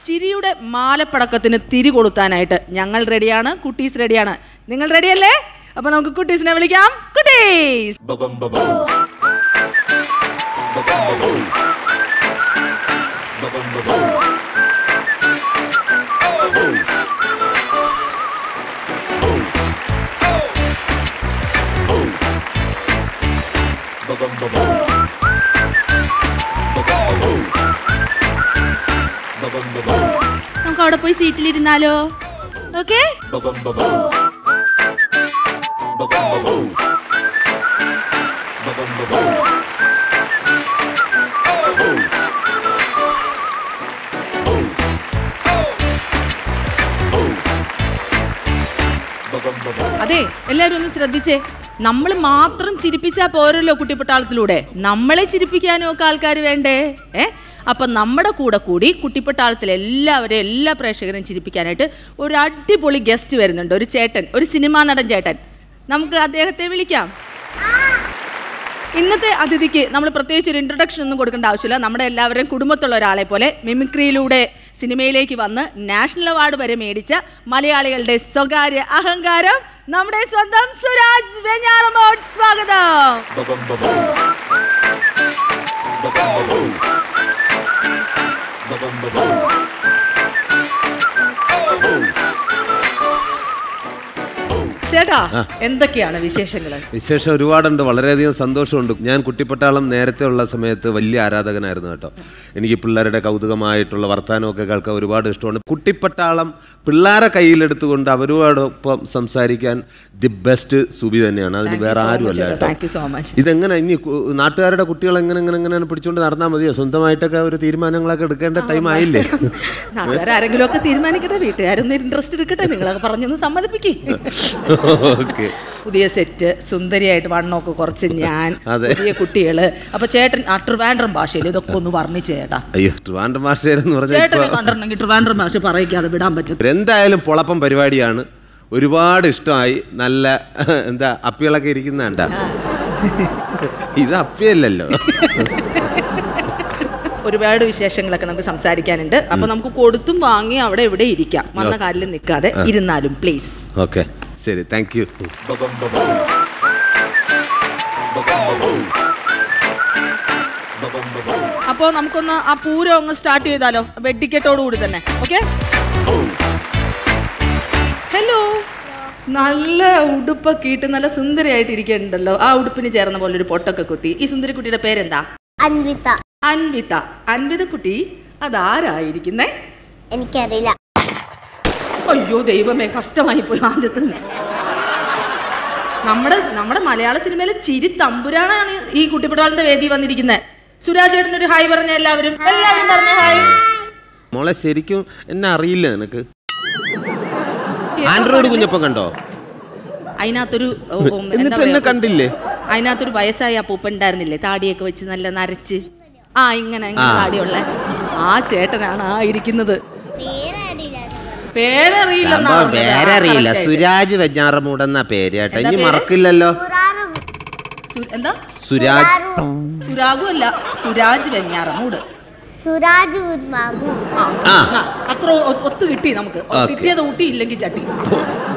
ചിരിയുടെ മാലപ്പടക്കത്തിന് തിരി കൊളുത്താനായിട്ട് ഞങ്ങൾ റെഡിയാണ് കുട്ടീസ് റെഡിയാണ് നിങ്ങൾ റെഡിയല്ലേ അപ്പൊ നമുക്ക് കുട്ടീസിനെ വിളിക്കാം കുട്ടീസ് നമുക്ക് അവിടെ പോയി സീറ്റിലിരുന്നാലോ ഓക്കെ അതെ എല്ലാവരും ഒന്ന് ശ്രദ്ധിച്ചേ നമ്മൾ മാത്രം ചിരിപ്പിച്ചാ പോരല്ലോ കുട്ടിപ്പട്ടാളത്തിലൂടെ നമ്മളെ ചിരിപ്പിക്കാനും ഒക്കെ ആൾക്കാർ വേണ്ടേ ഏ അപ്പൊ നമ്മുടെ കൂടെ കൂടി കുട്ടിപ്പട്ടാളത്തിൽ എല്ലാവരെയും എല്ലാ പ്രേക്ഷകരെയും ചിരിപ്പിക്കാനായിട്ട് ഒരു അടിപൊളി ഗസ്റ്റ് വരുന്നുണ്ട് ഒരു ചേട്ടൻ ഒരു സിനിമാ നടൻ ചേട്ടൻ നമുക്ക് അദ്ദേഹത്തെ വിളിക്കാം ഇന്നത്തെ അതിഥിക്ക് നമ്മൾ പ്രത്യേകിച്ച് ഒരു ഇൻട്രൊഡക്ഷൻ ഒന്നും കൊടുക്കേണ്ട ആവശ്യമില്ല നമ്മുടെ എല്ലാവരുടെയും കുടുംബത്തുള്ള ഒരാളെ പോലെ മിമിക്രിയിലൂടെ സിനിമയിലേക്ക് വന്ന് നാഷണൽ അവാർഡ് വരെ മേടിച്ച മലയാളികളുടെ സ്വകാര്യ അഹങ്കാരം നമ്മുടെ സ്വന്തം സുരാജ് വെഞ്ഞാറമോട് സ്വാഗതം ചേട്ടാ എന്തൊക്കെയാണ് വിശേഷങ്ങള് വിശേഷം ഒരുപാടുണ്ട് വളരെയധികം സന്തോഷമുണ്ട് ഞാൻ കുട്ടിപ്പട്ടാളം നേരത്തെ ഉള്ള സമയത്ത് വലിയ ആരാധകനായിരുന്നു കേട്ടോ എനിക്ക് പിള്ളേരുടെ കൗതുകമായിട്ടുള്ള വർത്തമാനമൊക്കെ കേൾക്കാൻ ഒരുപാട് ഇഷ്ടമാണ് കുട്ടിപ്പട്ടാളം പിള്ളേരെ കയ്യിലെടുത്തുകൊണ്ട് അവരോടൊപ്പം സംസാരിക്കാൻ ദി ബെസ്റ്റ് സുബി തന്നെയാണ് അതിന് വേറെ ആരുമല്ല കേട്ടോ താങ്ക് യു സോ മച്ച് ഇതെങ്ങനെ ഇനി കു- നാട്ടുകാരുടെ കുട്ടികൾ എങ്ങനെ എങ്ങനെ എങ്ങനെ പിടിച്ചുകൊണ്ട് നടന്നാൽ മതിയോ സ്വന്തമായിട്ടൊക്കെ ഒരു തീരുമാനങ്ങളൊക്കെ എടുക്കേണ്ട ടൈം ആയില്ലേ നാട്ടുകാരെങ്കിലും ഒക്കെ തീരുമാനിക്കട്ടെ വീട്ടുകാരൊന്ന് ഇൻട്രസ്റ്റ് എടുക്കട്ടെ നിങ്ങളൊക്കെ പറഞ്ഞൊന്ന് സമ്മതിപ്പിക്കേ ഓക്കെ പുതിയ സെറ്റ് സുന്ദരിയായിട്ട് വണ്ണമൊക്കെ കുറച്ച് ഞാൻ അതെ. പുതിയ കുട്ടികള് അപ്പൊ ചേട്ടൻ ആ ട്രിവാൻഡ്രം ഭാഷയിൽ ഇതൊക്കെ ഒന്ന് വർണ്ണിച്ചു ചേട്ടാ അയ്യോ ട്രിവാൻഡ്രം മാസ്റ്റേരെന്ന് പറഞ്ഞാൽ ചേട്ടനെ കണ്ടിട്ടുണ്ടെങ്കിൽ ട്രിവാൻഡ്രം ഭാഷ പറയിക്കാതെ വിടാൻ പറ്റും എന്തായാലും പൊളപ്പം പരിപാടിയാണ് ഒരുപാട് ഇഷ്ടമായി നല്ല എന്താ അപ്പികളൊക്കെ ഇരിക്കുന്നുണ്ട ഇത് അപ്പിയല്ലല്ലോ ഒരുപാട് വിശേഷങ്ങളൊക്കെ നമുക്ക് സംസാരിക്കാനുണ്ട് അപ്പൊ നമുക്ക് കൊടുത്തും വാങ്ങി അവിടെ ഇവിടെ ഇരിക്കാം വന്ന കാലിൽ നിൽക്കാതെ ഇരുന്നാലും പ്ലീസ് ഓക്കെ ശരി താങ്ക് യു അപ്പോൾ നമുക്കൊന്ന് ആ പൂരം ഒന്ന് സ്റ്റാർട്ട് ചെയ്താലോ വെഡിക്കെട്ടോട് കൂടി തന്നെ ഓക്കെ ഹലോ നല്ല ഉടുപ്പൊക്കെ ഇട്ട് നല്ല സുന്ദരിയായിട്ട് ഇരിക്കുന്നുണ്ടല്ലോ ആ ഉടുപ്പിന് ചേർന്ന പോലെ ഒരു പൊട്ടൊക്കെ കുത്തി ഈ സുന്ദരി കുട്ടിയുടെ പേരെന്താ അൻവിത അൻവിത അൻവിത കുട്ടി അതാരായിരിക്കുന്നേ എനിക്കറിയില്ല അയ്യോ ദൈവമേ കഷ്ടമായി പോയി ആദ്യത്തെ നമ്മുടെ നമ്മുടെ മലയാള സിനിമയിലെ ചിരി തമ്പുരാനാണ് ഈ കുട്ടിപ്പട്ടാളിന്റെ വേദി വന്നിരിക്കുന്നത് സുരാജ് ചേട്ടൻ ഒരു ഹായ് പറഞ്ഞ എല്ലാവരും എല്ലാവരും പറഞ്ഞ ഹായ് മോളെ ശരിക്കും എന്നെ അറിയില്ല നിനക്ക് ആൻഡ്രോയിഡ് കുഞ്ഞപ്പം കണ്ടോ അതിനകത്തൊരു ഓ, ഓ, എന്താ എന്നിട്ട് എന്നെ പറയാ, കണ്ടില്ലേ അതിനകത്തൊരു വയസ്സായ അപ്പൂപ്പൻ ഉണ്ടായിരുന്നില്ലേ താടിയൊക്കെ വെച്ച് നല്ല നരച്ച് ആ ഇങ്ങനെ ഇങ്ങനെ താടിയുള്ള ആ ചേട്ടനാണ് ആ ഇരിക്കുന്നത് പേരറിയില്ല പേരറിയില്ലെന്നാ സംഭവം പറഞ്ഞത്. ആ, പേരറിയില്ല correct ആയിട്ട്. സുരാജ് വെഞ്ഞാറമൂടെന്നാ പേര് കേട്ടോ എന്താ ഇനി പേര്? മറക്കില്ലല്ലോ സു- എന്താ സുരാജ് സുരാഗു അല്ല സുരാജ് വെഞ്ഞാറമൂട് സുരാജ് ഉർമാകു ആ, ആ. ആ, അത്ര ഒ- ഒത്തു കിട്ടി നമുക്ക് ഓക്കേ. കിട്ടിയത് ഊട്ടി ഇല്ലെങ്കിൽ ചട്ടി